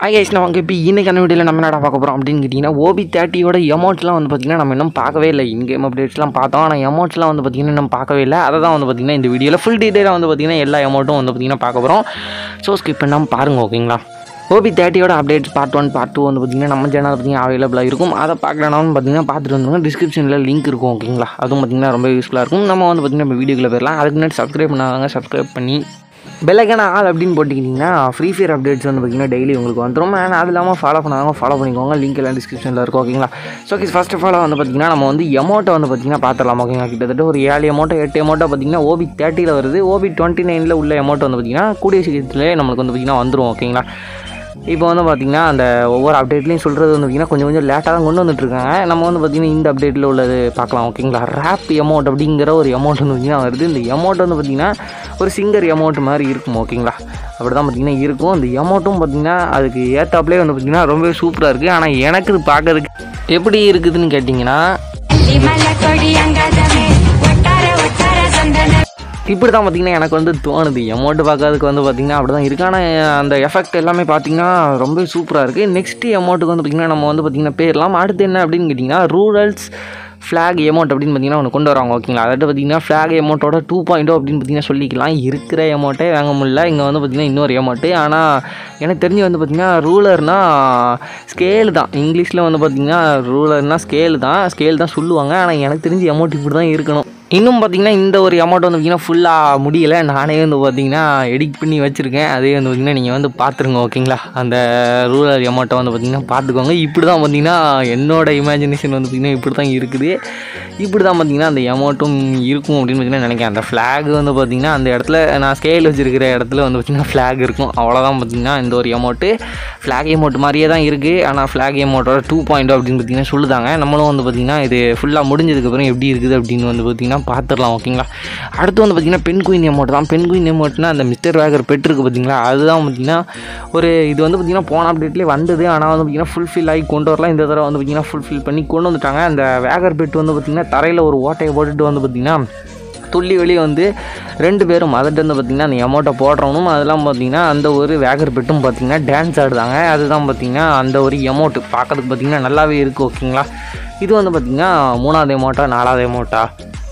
Hi guys நான் வாங்க இப்போ இன்னைக்கான வீடியோவில் நம்ம என்னடா பார்க்க போகிறோம் அப்படின்னு கேட்டிங்கன்னா ஓபி தேர்ட்டியோட எமௌண்ட்லாம் வந்து பார்த்திங்கன்னா நம்ம இன்னும் பார்க்கவே இல்லை இன்கேம் அப்டேட்ஸ்லாம் பார்த்தோம் ஆனால் எமௌண்ட்ஸ்லாம் வந்து பார்த்திங்கன்னா நம்ம பார்க்கவே இல்லை அதை தான் வந்து பார்த்திங்கன்னா இந்த வீடியோவில் ஃபுல் டீட்டெயிலாக வந்து பார்த்திங்கன்னா எல்லா அமௌண்ட்டும் வந்து பார்த்திங்கன்னா பார்க்க போகிறோம் ஸோ ஸ்கிப் பண்ணாமல் பாருங்கள் ஓகேங்களா ஓபி தேர்ட்டியோட updates part one part two வந்து பார்த்திங்கன்னா நம்ம சேனல் பார்த்திங்கன்னா அவைலபிளாக இருக்கும் அதை பார்க்கலனாலும் பார்த்திங்கன்னா பார்த்துட்டு வந்துருங்க டிஸ்கிரிப்ஷனில் லிங்க் இருக்கும் ஓகேங்களா அதுவும் பார்த்திங்கன்னா ரொம்ப யூஸ்ஃபுல்லாக இருக்கும் நம்ம வந்து பார்த்திங்கன்னா இப்போ வீடியோக்குள்ளே போயிடலாம் அதுக்கு முன்னாடி சப்ஸ்கிரைப் பண்ணாங்க சப்ஸ்கிரைப் பண்ணி பெல்லைக்கான ஆள் அப்படின்னு போட்டிக்கிட்டிங்கன்னா ஃப்ரீ ஃபயர் அப்டேட்ஸ் வந்து பார்த்திங்கன்னா டெய்லி உங்களுக்கு வந்துடும் அண்ட் அது இல்லாமல் ஃபாலோ பண்ணாங்க ஃபாலோ பண்ணிக்கோங்க லிங்க் எல்லாம் டிஸ்கிரிப்ஷனில் இருக்கும் ஓகேங்களா so okay first of all வந்து பார்த்திங்கன்னா நம்ம வந்து எமௌண்ட்டை வந்து பார்த்திங்கன்னா பார்த்துடலாம் ஓகேங்களா கிட்டத்தட்ட ஒரு ஏழு அமௌண்ட்டோ எட்டு அமௌண்ட்டோ பார்த்திங்கன்னா ஓபி தேர்ட்டியில் வருது ஓபி டுவெண்ட்டி நைனில் உள்ள அமௌண்ட் வந்து பார்த்திங்கன்னா கூடிய சீக்கிரத்திலே நம்மளுக்கு வந்து பார்த்திங்கன்னா வந்துடும் ஓகேங்களா இப்போ வந்து பார்த்திங்கன்னா அந்த ஒவ்வொரு அப்டேட்லையும் சொல்கிறது வந்து பார்த்திங்கன்னா கொஞ்சம் கொஞ்சம் லேட்டாக தான் கொண்டு வந்துட்டுருக்காங்க நம்ம வந்து பார்த்திங்கன்னா இந்த அப்டேட்டில் உள்ளது பார்க்கலாம் ஓகேங்களா ரேப் அமௌண்ட் அப்படிங்கிற ஒரு அமௌண்ட் வந்து பார்த்திங்கன்னா வருது இந்த அமௌண்ட் வந்து பார்த்திங்கன்னா ஒரு சிங்கர் அமௌண்ட் மாதிரி இருக்கும் ஓகேங்களா அப்படி தான் பார்த்திங்கன்னா இருக்கும் இந்த அமௌண்ட்டும் பார்த்திங்கன்னா அதுக்கு ஏற்றாப்புலே வந்து பார்த்திங்கன்னா ரொம்பவே சூப்பராக இருக்குது ஆனால் எனக்கு இது பார்க்கறதுக்கு எப்படி இருக்குதுன்னு கேட்டிங்கன்னா விமல கொடி அங்காதமே ஒட்டார ஒட்டார சந்தன இப்படி தான் பார்த்திங்கன்னா எனக்கு வந்து தோணுது அமௌண்ட் பார்க்கறதுக்கு வந்து பார்த்திங்கன்னா அப்படி தான் இருக்குது ஆனால் அந்த எஃபெக்ட் எல்லாமே பார்த்திங்கன்னா ரொம்ப சூப்பராக இருக்குது நெக்ஸ்ட் அமௌண்ட்டுக்கு வந்து பார்த்திங்கன்னா நம்ம வந்து பார்த்திங்கன்னா போயிடலாம் அடுத்து என்ன அப்படின்னு கேட்டிங்கன்னா ரூரல்ஸ் ஃப்ளாக் அமௌண்ட் அப்படின்னு பார்த்தீங்கன்னா ஒன்று கொண்டு வராங்க ஓகேங்களா அதாவது பார்த்தீங்கன்னா ஃப்ளாக் அமௌண்ட்டோட டூ பாயிண்டோ அப்படின்னு பார்த்தீங்கன்னா சொல்லிக்கலாம் இருக்கிற அமௌண்ட்டே வாங்க முடியல இங்கே வந்து பார்த்திங்கன்னா இன்னொரு அமௌண்ட்டு ஆனால் எனக்கு தெரிஞ்சு வந்து பார்த்திங்கன்னா ரூலர்னால் ஸ்கேல் தான் இங்கிலீஷில் வந்து பார்த்திங்கன்னா ரூலர்னால் ஸ்கேல் தான் ஸ்கேல் தான் சொல்லுவாங்க ஆனால் எனக்கு தெரிஞ்சு அமௌண்ட் இப்படி தான் இருக்கணும் இன்னும் பார்த்தீங்கன்னா இந்த ஒரு அமௌண்ட் வந்து பார்த்திங்கன்னா ஃபுல்லாக முடியலை நானே வந்து பார்த்திங்கன்னா எடிட் பண்ணி வச்சுருக்கேன் அதே வந்து பார்த்திங்கன்னா நீங்கள் வந்து பார்த்துருங்க ஓகேங்களா அந்த ரூரல் அமௌண்ட்டை வந்து பார்த்திங்கன்னா பார்த்துக்கோங்க இப்படி தான் பார்த்திங்கன்னா என்னோட இமேஜினேஷன் வந்து பார்த்திங்கன்னா இப்படி தான் இருக்குது இப்படி தான் பார்த்திங்கன்னா அந்த அமௌண்ட்டும் இருக்கும் அப்படின்னு பார்த்திங்கன்னா நினைக்கிறேன் அந்த ஃப்ளாக் வந்து பார்த்திங்கன்னா அந்த இடத்துல நான் ஸ்கேல் வச்சுருக்கிற இடத்துல வந்து பார்த்திங்கன்னா ஃப்ளாக் இருக்கும் அவ்வளோதான் பார்த்திங்கன்னா இந்த ஒரு அமௌண்ட்டு ஃப்ளாக் அமௌண்ட் மாதிரியே தான் இருக்குது ஆனால் ஃப்ளாக் அமௌண்ட்டோட டூ பாயிண்ட் அப்படின்னு பார்த்திங்கன்னா சொல்லுதாங்க நம்மளும் வந்து பார்த்திங்கன்னா இது ஃபுல்லாக முடிஞ்சதுக்கப்புறம் எப்படி இருக்குது அப்படின்னு வந்து பார்த்திங்கன்னா பார்த்துடலாம் ஓகேங்களா அடுத்து வந்து பார்த்திங்கன்னா பெண் குயின் அமௌண்ட் தான் பெண் குயின் அமௌண்ட்னா அந்த மிஸ்டர் வேகர் பெட் இருக்குது பார்த்தீங்களா அதுதான் பார்த்திங்கன்னா ஒரு இது வந்து பார்த்திங்கன்னா போன அப்டேட்லேயே வந்தது ஆனால் வந்து பார்த்திங்கன்னா ஃபுல்ஃபில் ஆகி கொண்டு வரலாம் இந்த தடவை வந்து பார்த்திங்கன்னா ஃபுல்ஃபில் பண்ணி கொண்டு வந்துட்டாங்க அந்த வேகர் பெட் வந்து பார்த்திங்கன்னா தரையில் ஒரு ஓட்டையை போட்டுட்டு வந்து பார்த்திங்கன்னா துள்ளி வெளியே வந்து ரெண்டு பேரும் அதிட்டு வந்து பார்த்திங்கன்னா அந்த அமௌண்ட்டை போடுறவனும் அதெல்லாம் பார்த்திங்கன்னா அந்த ஒரு வேகர் பெட்டும் பார்த்திங்கன்னா டான்ஸ் ஆடுதாங்க அதுதான் பார்த்திங்கன்னா அந்த ஒரு அமௌண்ட்டு பார்க்கறதுக்கு பார்த்திங்கன்னா நல்லாவே இருக்குது ஓகேங்களா இது வந்து பார்த்திங்கன்னா மூணாவது அமௌண்ட்டா நாலாவது அமௌண்ட்டா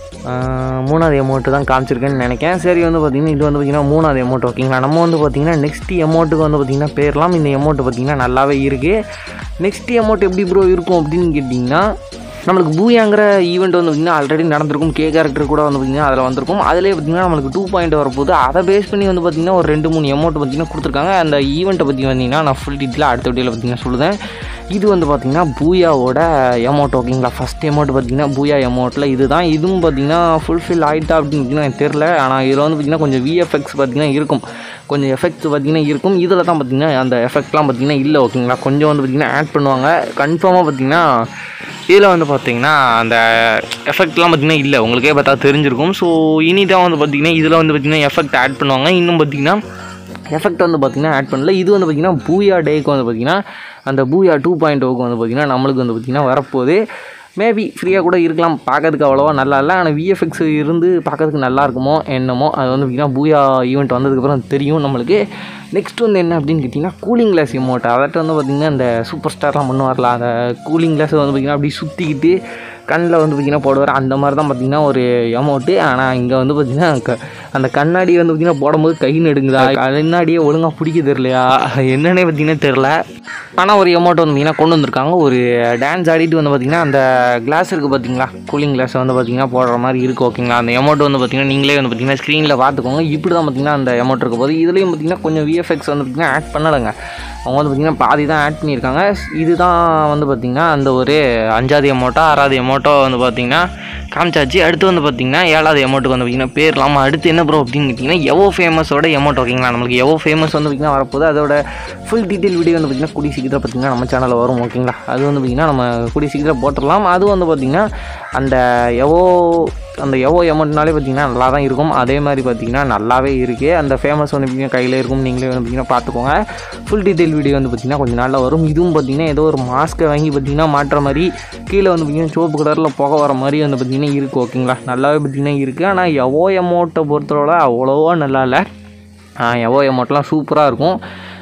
ஆஹ் மூணாவது அமௌண்ட்டு தான் காமிச்சிருக்கேன்னு நினைக்கிறேன் சரி வந்து பார்த்திங்கன்னா இது வந்து பார்த்திங்கன்னா மூணாவது அமௌண்ட் ஓகேங்களா நம்ம வந்து பார்த்திங்கன்னா நெக்ஸ்ட் அமௌண்ட்டுக்கு வந்து பார்த்திங்கன்னா பேர்லாம் இந்த அமௌண்ட்டு பார்த்திங்கன்னா நல்லாவே இருக்குது நெக்ஸ்ட் அமௌண்ட் எப்படி ப்ரோ இருக்கும் அப்படின்னு கேட்டிங்கன்னா நம்மளுக்கு பூயாங்கிற ஈவெண்ட் வந்து பார்த்திங்கன்னா ஆல்ரெடி நடந்திருக்கும் கே கேரக்டர் கூட வந்து பார்த்திங்கன்னா அதில் வந்திருக்கும் அதிலே பார்த்திங்கன்னா நம்மளுக்கு டூ பாயிண்ட் வரப்போகுது அதை பேஸ் பண்ணி வந்து பார்த்திங்கன்னா ஒரு ரெண்டு மூணு அமௌண்ட் பார்த்திங்கன்னா கொடுத்துருக்காங்க அந்த ஈவெண்ட்டை பற்றி வந்தீங்கன்னா நான் ஃபுல் டீட்டெயிலாக அடுத்த வீடியோவில் பார்த்திங்கன்னா சொல்லுதேன் இது வந்து பார்த்திங்கன்னா பூயாவோட அமௌண்ட் ஓகேங்களா ஃபஸ்ட் அமௌண்ட் பார்த்திங்கன்னா பூயா அமௌண்ட்டில் இதுதான் இதுவும் பார்த்திங்கன்னா ஃபுல்ஃபில் ஆகிட்டா அப்படின்னு பார்த்தீங்கன்னா எனக்கு தெரில ஆனால் இதில் வந்து பார்த்திங்கன்னா கொஞ்சம் விஎஃப்எக்ஸ் பார்த்திங்கன்னா இருக்கும் கொஞ்சம் எஃபெக்ட் பார்த்திங்கன்னா இருக்கும் இதில் தான் பார்த்திங்கன்னா அந்த எஃபெக்ட்லாம் பார்த்திங்கன்னா இல்லை ஓகேங்களா கொஞ்சம் வந்து பார்த்திங்கன்னா ஆட் பண்ணுவாங்க கன்ஃபார்மாக பார்த்திங்கன்னா இதில் வந்து பார்த்திங்கன்னா அந்த எஃபெக்ட்லாம் பார்த்திங்கன்னா இல்லை உங்களுக்கே பார்த்தா தெரிஞ்சிருக்கும் ஸோ இனி தான் வந்து பார்த்திங்கன்னா இதில் வந்து பார்த்திங்கன்னா எஃபெக்ட் ஆட் பண்ணுவாங்க இன்னும் பார்த்திங்கன்னா எஃபெக்ட் வந்து பார்த்திங்கன்னா ஆட் பண்ணல இது வந்து பார்த்திங்கன்னா பூயா டேக்கு வந்து பார்த்திங்கன்னா அந்த பூயா டூ பாயிண்ட் ஓக்கு வந்து பார்த்திங்கன்னா நம்மளுக்கு வந்து பார்த்திங்கன்னா வரப்போகுது மேபி ஃப்ரீயாக கூட இருக்கலாம் பார்க்கறதுக்கு அவ்வளோவா நல்லா இல்லை ஆனால் விஎஃப்எக்ஸ் இருந்து பார்க்கறதுக்கு நல்லா இருக்குமோ என்னமோ அது வந்து பார்த்திங்கன்னா பூயா ஈவெண்ட் வந்ததுக்கப்புறம் தெரியும் நம்மளுக்கு நெக்ஸ்ட் வந்து என்ன அப்படின்னு கேட்டிங்கன்னா கூலிங் கிளாஸ் எமௌண்ட் அதட்ட வந்து பார்த்திங்கன்னா இந்த சூப்பர் ஸ்டார்லாம் பண்ணுவார்ல அந்த கூலிங் கிளாஸ் வந்து பார்த்திங்கன்னா அப்படி சுற்றிக்கிட்டு கண்ணில் வந்து பார்த்திங்கன்னா போடுவார் அந்த மாதிரி தான் பார்த்திங்கன்னா ஒரு அமௌண்ட்டு ஆனால் இங்கே வந்து பார்த்திங்கன்னா க- அந்த கண்ணாடி வந்து பார்த்திங்கன்னா போடும்போது கை நடுங்குதா கண்ணாடியே ஒழுங்காக பிடிக்க தெரியலையா என்னன்னே பார்த்திங்கன்னா தெரில ஆனால் ஒரு அமௌண்ட் வந்து பார்த்திங்கன்னா கொண்டு வந்திருக்காங்க ஒரு டான்ஸ் ஆடிட்டு வந்து பார்த்திங்கன்னா அந்த கிளாஸ் இருக்குது பார்த்தீங்களா கூலிங் கிளாஸ் வந்து பார்த்திங்கன்னா போடுற மாதிரி இருக்குது ஓகேங்களா அந்த அமௌண்ட் வந்து பார்த்திங்கன்னா நீங்களே வந்து பார்த்திங்கன்னா ஸ்க்ரீனில் பார்த்துக்கோங்க இப்படி தான் பார்த்திங்கன்னா அந்த அமௌண்ட் இருக்க போது இதுலேயும் பார்த்திங்கன்னா கொஞ்சம் விஎஃப்எக்ஸ் வந்து பார்த்திங்கன்னா ஆட் பண்ணலைங்க அவங்க வந்து பார்த்திங்கன்னா பாதி தான் ஆட் பண்ணியிருக்காங்க இதுதான் வந்து பார்த்திங்கன்னா அந்த ஒரு அஞ்சாவது அமௌண்ட்டோ ஆறாவது அமௌண்ட்டோ வந்து பார்த்திங்கன்னா காமிச்சாச்சு அடுத்து வந்து பார்த்திங்கன்னா ஏழாவது அமௌண்ட்டுக்கு வந்து பார்த்திங்கன்னா பேர் இல்லாமல் அடுத்து என்ன ப்ரோ அப்படின்னு கேட்டிங்கன்னா எவோ ஃபேமஸோட அமௌண்ட் ஓகேங்களா நம்மளுக்கு எவோ ஃபேமஸ் வந்து பார்த்திங்கன்னா வரப்போகுது அதோட ஃபுல் டீட்டெயில் வீடியோ வந்து பார்த்திங்கன்னா கூடிய சீக்கிரம் பார்த்திங்கன்னா நம்ம சேனலில் வரும் ஓகேங்களா அது வந்து பார்த்திங்கன்னா நம்ம கூடிய சீக்கிரம் போட்டுடலாம் அது வந்து பார்த்திங்கன்னா அந்த எவோ அந்த எவோ அமௌண்ட்னாலே பார்த்திங்கன்னா நல்லா தான் இருக்கும் அதே மாதிரி பார்த்திங்கன்னா நல்லாவே இருக்குது அந்த ஃபேமஸ் வந்து பார்த்திங்கன்னா கையில் இருக்கும் நீங்களே வந்து பார்த்திங்கன்னா பார்த்துக்கோங்க ஃபுல் டீட்டெயில் வீடியோ வந்து பார்த்திங்கன்னா கொஞ்சம் நாளில் வரும் இதுவும் பார்த்திங்கன்னா ஏதோ ஒரு மாஸ்க்கை வாங்கி பார்த்திங்கன்னா மாட்டுற மாதிரி கீழே வந்து பார்த்திங்கன்னா சிவப்பு கலரில் புகை வர மாதிரி வந்து பார்த்திங்கன்னா இருக்குது ஓகேங்களா நல்லாவே பார்த்திங்கன்னா இருக்குது ஆனால் எவோ அமௌண்ட்டை பொறுத்தவரை அவ்வளோவா நல்லா இல்லை எவோ அமௌண்ட்லாம் சூப்பராக இருக்கும்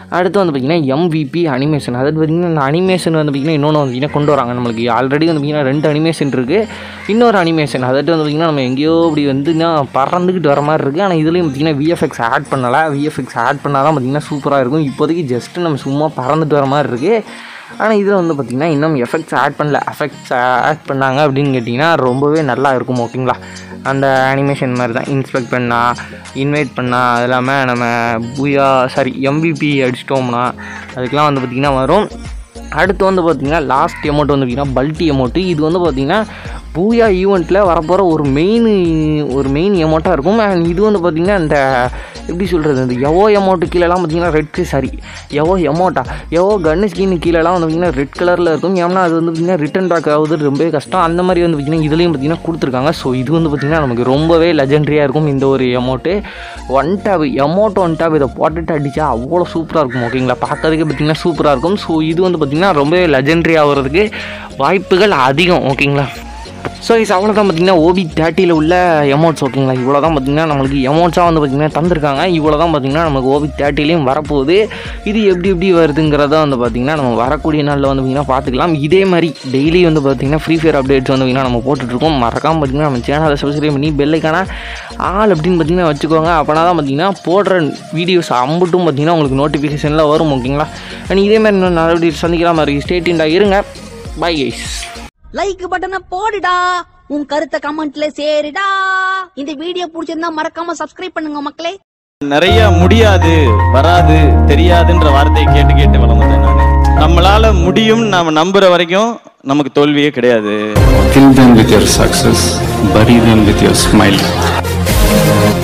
அடுத்து வந்து பார்த்திங்கன்னா எம்விபி அனிமேஷன் அதாவது பார்த்திங்கன்னா இந்த அனிமேஷன் வந்து பார்த்திங்கன்னா இன்னொன்று வந்து பார்த்திங்கன்னா கொண்டு வராங்க நம்மளுக்கு ஆல்ரெடி வந்து பார்த்திங்கன்னா ரெண்டு அனிமேஷன் இருக்குது இன்னொரு அனிமேஷன் அதாவது வந்து பார்த்திங்கன்னா நம்ம எங்கேயோ இப்படி வந்துன்னா பறந்துக்கிட்டு வர மாதிரி இருக்குது ஆனால் இதுலேயும் பார்த்திங்கன்னா விஎஃப்எக்ஸ் ஆட் பண்ணலை விஎஃப்எக்ஸ் ஆட் பண்ணால் தான் பார்த்திங்கன்னா சூப்பராக இருக்கும் இப்போதைக்கு ஜஸ்ட்டு நம்ம சும்மா பறந்துட்டு வர மாதிரி இருக்குது ஆனால் இதில் வந்து பார்த்திங்கன்னா இன்னும் எஃபெக்ட்ஸ் ஆட் பண்ணல எஃபெக்ட்ஸ் ஆட் பண்ணாங்க அப்படின்னு கேட்டிங்கன்னா ரொம்பவே நல்லா இருக்கும் ஓகேங்களா அந்த அனிமேஷன் மாதிரி தான் இன்ஸ்பெக்ட் பண்ணால் இன்வைட் பண்ணால் அது இல்லாமல் நம்ம பூயா சாரி எம்பிபி அடிச்சிட்டோம்னா அதுக்கெலாம் வந்து பார்த்திங்கன்னா வரும் அடுத்து வந்து பார்த்திங்கன்னா லாஸ்ட் அமௌண்ட் வந்து பார்த்திங்கன்னா பல்ட்டி அமௌண்ட்டு இது வந்து பார்த்திங்கன்னா பூயா ஈவெண்ட்டில் வரப்போகிற ஒரு மெயின் ஒரு மெயின் எமௌண்ட்டாக இருக்கும் அண்ட் இது வந்து பார்த்திங்கன்னா இந்த எப்படி சொல்கிறது இந்த எவோ எமௌண்ட்டு கீழெல்லாம் பார்த்திங்கன்னா ரெட் சாரி எவோ எமௌண்ட்டா எவோ கன்னு ஸ்கின் கீழெல்லாம் வந்து பார்த்திங்கன்னா ரெட் கலரில் இருக்கும் ஏன்னா அது வந்து பார்த்திங்கன்னா ரிட்டன் பேக் ஆகுது ரொம்பவே கஷ்டம் அந்த மாதிரி வந்து பார்த்திங்கன்னா இதுலேயும் பார்த்திங்கன்னா கொடுத்துருக்காங்க ஸோ இது வந்து பார்த்திங்கன்னா நமக்கு ரொம்பவே லெஜெண்டரியாக இருக்கும் இந்த ஒரு amount one tap amount one tap இதை போட்டுட்டு அடித்தா அவ்வளோ சூப்பராக இருக்கும் ஓகேங்களா பார்க்கறதுக்கு பார்த்திங்கன்னா சூப்பராக இருக்கும் ஸோ இது வந்து பார்த்திங்கன்னா ரொம்பவே லெஜெண்டரி ஆகிறதுக்கு வாய்ப்புகள் அதிகம் ஓகேங்களா ஸோ இது அவ்வளோதான் பார்த்தீங்கன்னா ஓபி தேர்ட்டியில் உள்ள எமௌண்ட்ஸ் ஓகேங்களா இவ்வளோ தான் பார்த்தீங்கன்னா நம்மளுக்கு எமௌண்ட்ஸாக வந்து பார்த்திங்கன்னா தந்திருக்காங்க இவ்வளோ தான் பார்த்தீங்கன்னா நமக்கு ஓபி தேர்ட்டிலையும் வரப்போகுது இது எப்படி எப்படி வருதுங்கிறத வந்து பார்த்திங்கன்னா நம்ம வரக்கூடிய நாளில் வந்து பார்த்திங்கன்னா பார்த்துக்கலாம் இதே மாதிரி டெய்லி வந்து பார்த்திங்கன்னா ஃப்ரீ ஃபயர் அப்டேட்ஸ் வந்து பார்த்திங்கன்னா நம்ம போட்டுட்ருக்கோம் மறக்காமல் பார்த்திங்கன்னா நம்ம சேனலை சப்ஸ்கிரைப் பண்ணி பெல்லைக்கான ஆள் அப்படின்னு பார்த்திங்கன்னா வச்சுக்கோங்க அப்போனா தான் பார்த்திங்கன்னா போடுற வீடியோஸ் அம்புட்டும் பார்த்திங்கன்னா உங்களுக்கு நோட்டிஃபிகேஷனில் வரும் ஓகேங்களா அண்ட் இதே மாதிரி இன்னும் நல்ல வீடியோஸ் சந்திக்கிற மாதிரி ஸ்டேட்டின்டா இருங்க பை கைஸ் லைக் பட்டனை போடுடா உன் கருத்தை கமெண்ட்ல சேருடா இந்த வீடியோ பிடிச்சிருந்தா மறக்காம சப்ஸ்கிரைப் பண்ணுங்க மக்களே நிறைய முடியாது வராது தெரியாதுன்ற வார்த்தையை கேட்டு கேட்டு வளர்ந்தேன் நான் நம்மளால முடியும் நாம நம்புற வரைக்கும் நமக்கு தோல்வியே கிடையாது Kill them with your success, bury them with your smile.